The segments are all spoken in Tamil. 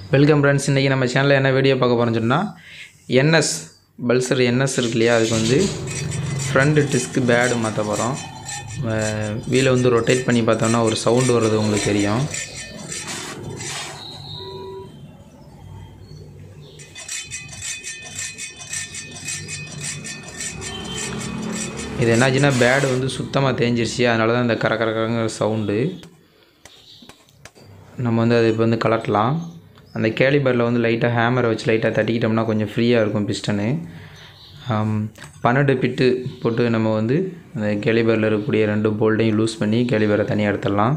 வெல்கம் ஃப்ரெண்ட்ஸ் இன்றைக்கி நம்ம சேனலில் என்ன வீடியோ பார்க்க போகிறோம்னு சொன்னால் என்எஸ் பல்சர் என்எஸ் இருக்கு இல்லையா அதுக்கு வந்து ஃப்ரண்ட் டிஸ்க் பேடு மாற்ற போகிறோம் வீலை வந்து ரொட்டேட் பண்ணி பார்த்தோம்னா ஒரு சவுண்டு வர்றது உங்களுக்கு தெரியும் இது என்னாச்சுன்னா பேடு வந்து சுத்தமாக தேஞ்சிருச்சு அதனால தான் இந்த கர கர கரங்கிற சவுண்டு நம்ம வந்து அதை இப்போ வந்து கலட்டலாம் அந்த கேலிபரில் வந்து லைட்டாக ஹேமரை வச்சு லைட்டாக தட்டிக்கிட்டோம்னா கொஞ்சம் ஃப்ரீயாக இருக்கும் பிஸ்டனு பன்னெண்டு பிட்டு போட்டு நம்ம வந்து அந்த கேலிபரில் இருக்கக்கூடிய ரெண்டு போல்ட்டையும் லூஸ் பண்ணி கேலிபரை தனியாக எடுத்துடலாம்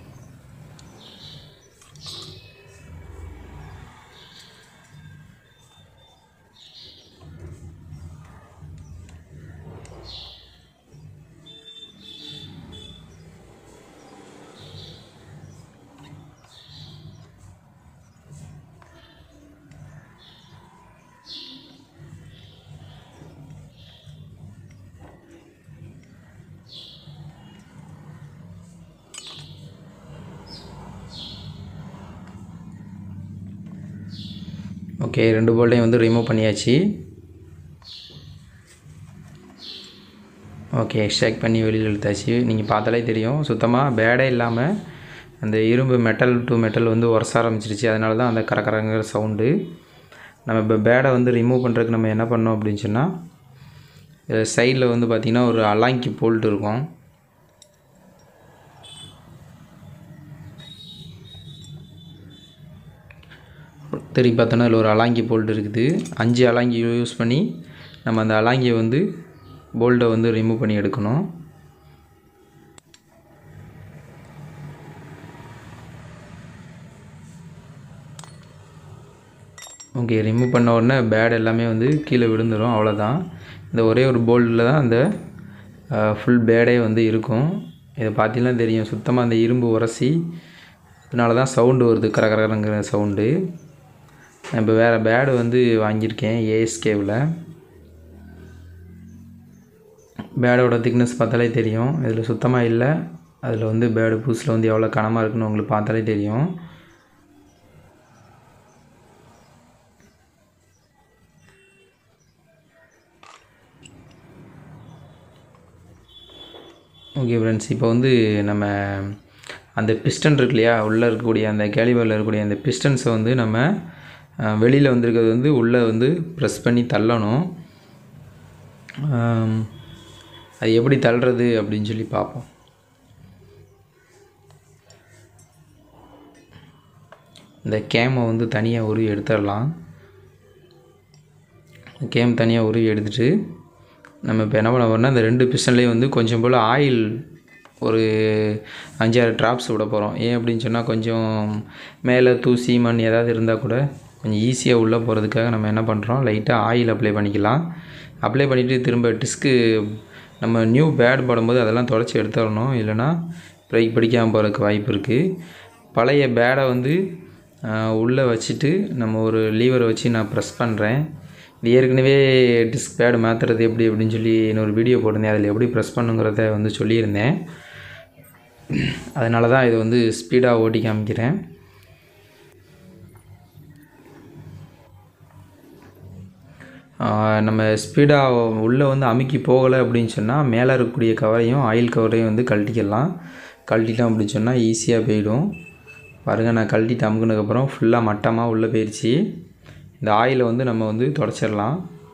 ஓகே ரெண்டு போல்ட்டையும் வந்து ரிமூவ் பண்ணியாச்சு ஓகே எக்ஸ்ட்ராக்ட் பண்ணி வெளியில் இழுத்தாச்சு நீங்கள் பார்த்தாலே தெரியும் சுத்தமாக பேடே இல்லாமல் அந்த இரும்பு மெட்டல் டு மெட்டல் வந்து உரச ஆரம்பிச்சிருச்சு அதனால தான் அந்த கரக்கரங்கிற சவுண்டு நம்ம இப்போ பேடை வந்து ரிமூவ் பண்ணுறதுக்கு நம்ம என்ன பண்ணோம் அப்படின்னு சொன்னால் சைடில் வந்து பார்த்திங்கன்னா ஒரு அலாங்கி போல்ட் இருக்கும் திருப்பி பார்த்தோன்னா அதில் ஒரு அலாங்கி போல்ட் இருக்குது அஞ்சு அலாங்கி யூஸ் பண்ணி நம்ம அந்த அலாங்கியை வந்து போல்ட்டை வந்து ரிமூவ் பண்ணி எடுக்கணும் ஓகே ரிமூவ் பண்ண உடனே பேட் எல்லாமே வந்து கீழே விழுந்துடும் அவ்வளோதான் இந்த ஒரே ஒரு போல்டில் தான் அந்த ஃபுல் பேடே வந்து இருக்கும் இதை பார்த்தீங்கன்னா தெரியும் சுத்தமாக அந்த இரும்பு உரசி அதனால தான் சவுண்டு வருது கரகரங்கிற சவுண்டு நான் இப்போ வேறு பேடு வந்து வாங்கியிருக்கேன் ஏஎஸ்கேவில் பேடோட திக்னஸ் பார்த்தாலே தெரியும் இதில் சுத்தமாக இல்லை அதில் வந்து பேடு புதுசில் வந்து எவ்வளோ கனமாக இருக்குன்னு உங்களுக்கு பார்த்தாலே தெரியும் ஓகே ஃப்ரெண்ட்ஸ் இப்போ வந்து நம்ம அந்த பிஸ்டன் இருக்கு இல்லையா உள்ளே இருக்கக்கூடிய அந்த கேலிபரில் இருக்கக்கூடிய அந்த பிஸ்டன்ஸை வந்து நம்ம வெளியில் வந்திருக்கிறது வந்து உள்ளே வந்து ப்ரெஸ் பண்ணி தள்ளணும் அது எப்படி தள்ளுறது அப்படின்னு சொல்லி பார்ப்போம் இந்த கேமை வந்து தனியாக உருவி எடுத்துடலாம் கேம் தனியாக உருவி எடுத்துகிட்டு நம்ம இப்போ என்ன பண்ண போகிறோம்னா இந்த ரெண்டு பிஸ்டன்லேயும் வந்து கொஞ்சம் போல் ஆயில் ஒரு அஞ்சாறு ட்ராப்ஸ் விட போகிறோம் ஏன் அப்படின்னு சொன்னால் கொஞ்சம் மேலே தூசி மண் ஏதாவது இருந்தால் கூட கொஞ்சம் ஈஸியாக உள்ளே போகிறதுக்காக நம்ம என்ன பண்ணுறோம் லைட்டாக ஆயில் அப்ளை பண்ணிக்கலாம் அப்ளை பண்ணிவிட்டு திரும்ப டிஸ்க்கு நம்ம நியூ பேட் போடும்போது அதெல்லாம் தொடச்சி எடுத்துடணும் இல்லைனா பிரேக் பிடிக்காமல் போகிறதுக்கு வாய்ப்பு இருக்குது பழைய பேடை வந்து உள்ளே வச்சுட்டு நம்ம ஒரு லீவரை வச்சு நான் ப்ரெஸ் பண்ணுறேன் இது ஏற்கனவே டிஸ்க் பேடு மாற்றுறது எப்படி அப்படின்னு சொல்லி இன்னொரு வீடியோ போட்டிருந்தேன் அதில் எப்படி ப்ரெஸ் பண்ணுங்கிறத வந்து சொல்லியிருந்தேன் அதனால தான் இது வந்து ஸ்பீடாக ஓட்டி காமிக்கிறேன் நம்ம ஸ்பீடாக உள்ளே வந்து அமுக்கி போகலை அப்படின்னு சொன்னால் மேலே இருக்கக்கூடிய கவரையும் ஆயில் கவரையும் வந்து கழட்டிக்கலாம் கழட்டிட்டோம் அப்படின்னு சொன்னால் ஈஸியாக போயிடும் பாருங்கள் நான் கழட்டிட்டு அமுக்குனதுக்கப்புறம் ஃபுல்லாக மட்டமாக உள்ளே போயிடுச்சு இந்த ஆயிலை வந்து நம்ம வந்து தொடச்சிடலாம்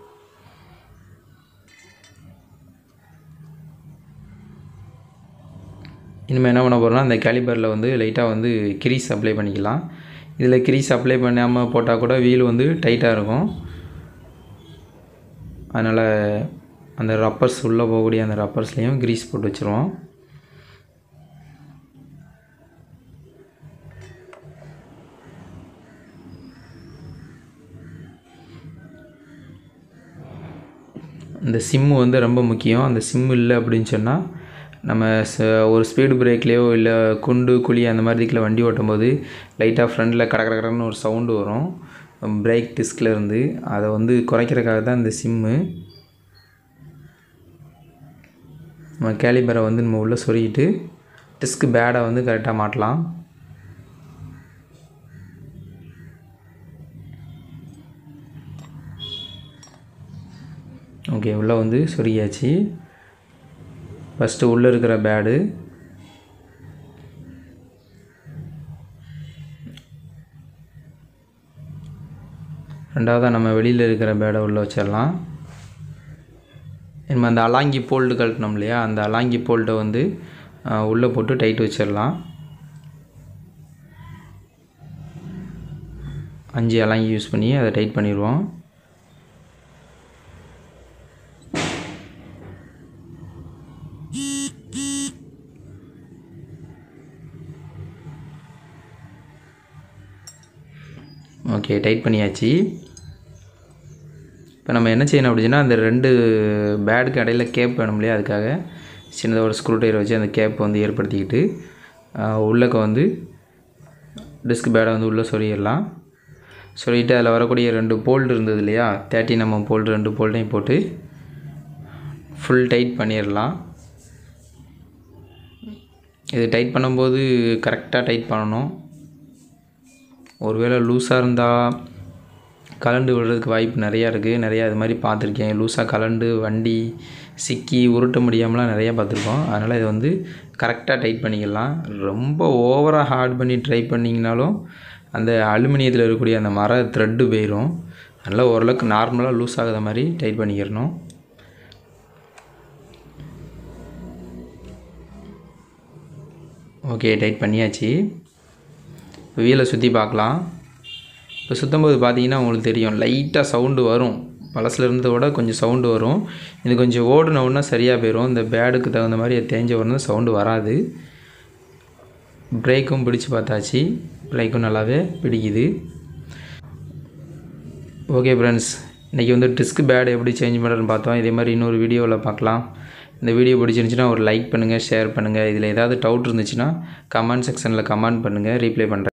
இனிமேல் என்ன பண்ண போகிறோம்னா அந்த கேலிபரில் வந்து லைட்டாக வந்து கிரீஸ் அப்ளை பண்ணிக்கலாம் இதில் கிரீஸ் அப்ளை பண்ணாமல் போட்டால் கூட வீல் வந்து டைட்டாக இருக்கும் அதனால் அந்த ரப்பர்ஸ் உள்ளே போகக்கூடிய அந்த ரப்பர்ஸ்லேயும் கிரீஸ் போட்டு வச்சுருவோம் இந்த சிம்மு வந்து ரொம்ப முக்கியம் அந்த சிம்மு இல்லை அப்படின்னு சொன்னால் நம்ம ஒரு ஸ்பீடு பிரேக்லேயோ இல்லை குண்டு குழி அந்த மாதிரி இதுக்கில் வண்டி ஓட்டும் போது லைட்டாக ஃப்ரண்டில் கட கடன்னு ஒரு சவுண்டு வரும் பிரேக் டிஸ்கில் இருந்து அதை வந்து குறைக்கிறதுக்காக தான் இந்த சிம்மு நம்ம கேலிபரை வந்து நம்ம உள்ளே சொருகிட்டு டிஸ்க் பேடை வந்து கரெக்டாக மாட்டலாம் ஓகே உள்ளே வந்து சொருகியாச்சு ஃபஸ்ட்டு உள்ளே இருக்கிற பேடு ரெண்டாவதாக நம்ம வெளியில் இருக்கிற பேடை உள்ளே வச்சிடலாம் நம்ம அந்த அலாங்கி போல்டு கழட்டினோம் இல்லையா அந்த அலாங்கி போல்ட்டை வந்து உள்ளே போட்டு டைட் வச்சிடலாம் அஞ்சு அலாங்கி யூஸ் பண்ணி அதை டைட் பண்ணிடுவோம் ஓகே டைட் பண்ணியாச்சு இப்போ நம்ம என்ன செய்யணும் அப்படின்னா அந்த ரெண்டு பேடுக்கு இடையில கேப் வேணும் இல்லையா அதுக்காக சின்னதாக ஒரு ஸ்க்ரூ ட்ரைவர் வச்சு அந்த கேப் வந்து ஏற்படுத்திக்கிட்டு உள்ளக்க வந்து டிஸ்க் பேடை வந்து உள்ளே சொருகிடலாம் சொல்லிவிட்டு அதில் வரக்கூடிய ரெண்டு போல்டு இருந்தது இல்லையா தேர்ட்டி நம்ம போல்டு ரெண்டு போல்ட்டையும் போட்டு ஃபுல் டைட் பண்ணிடலாம் இது டைட் பண்ணும்போது கரெக்டாக டைட் பண்ணணும் ஒருவேளை லூஸாக இருந்தால் கலண்டு விடுறதுக்கு வாய்ப்பு நிறையா இருக்குது நிறையா இது மாதிரி பார்த்துருக்கேன் லூஸாக கலண்டு வண்டி சிக்கி உருட்ட முடியாமலாம் நிறையா பார்த்துருக்கோம் அதனால் இது வந்து கரெக்டாக டைட் பண்ணிக்கலாம் ரொம்ப ஓவராக ஹார்ட் பண்ணி ட்ரை பண்ணிங்கனாலும் அந்த அலுமினியத்தில் இருக்கக்கூடிய அந்த மர த்ரெட்டு போயிடும் அதனால் ஓரளவுக்கு நார்மலாக லூஸ் ஆகாத மாதிரி டைட் பண்ணிக்கிறணும் ஓகே டைட் பண்ணியாச்சு இப்போ வீலை சுற்றி பார்க்கலாம் இப்போ சுற்றும்போது பார்த்தீங்கன்னா உங்களுக்கு தெரியும் லைட்டாக சவுண்டு வரும் பழசில் இருந்ததை விட கொஞ்சம் சவுண்டு வரும் இது கொஞ்சம் ஓடுனவுன்னா சரியாக போயிடும் இந்த பேடுக்கு தகுந்த மாதிரி அது தேஞ்ச உடனே சவுண்டு வராது பிரேக்கும் பிடிச்சி பார்த்தாச்சு பிரேக்கும் நல்லாவே பிடிக்குது ஓகே ஃப்ரெண்ட்ஸ் இன்றைக்கி வந்து டிஸ்க் பேட் எப்படி சேஞ்ச் பண்ணுறதுன்னு பார்த்தோம் இதே மாதிரி இன்னொரு வீடியோவில் பார்க்கலாம் இந்த வீடியோ பிடிச்சிருந்துச்சின்னா ஒரு லைக் பண்ணுங்கள் ஷேர் பண்ணுங்கள் இதில் ஏதாவது டவுட் இருந்துச்சுன்னா கமெண்ட் செக்ஷனில் கமெண்ட் பண்ணுங்கள் ரீப்ளை பண்ணுறேன்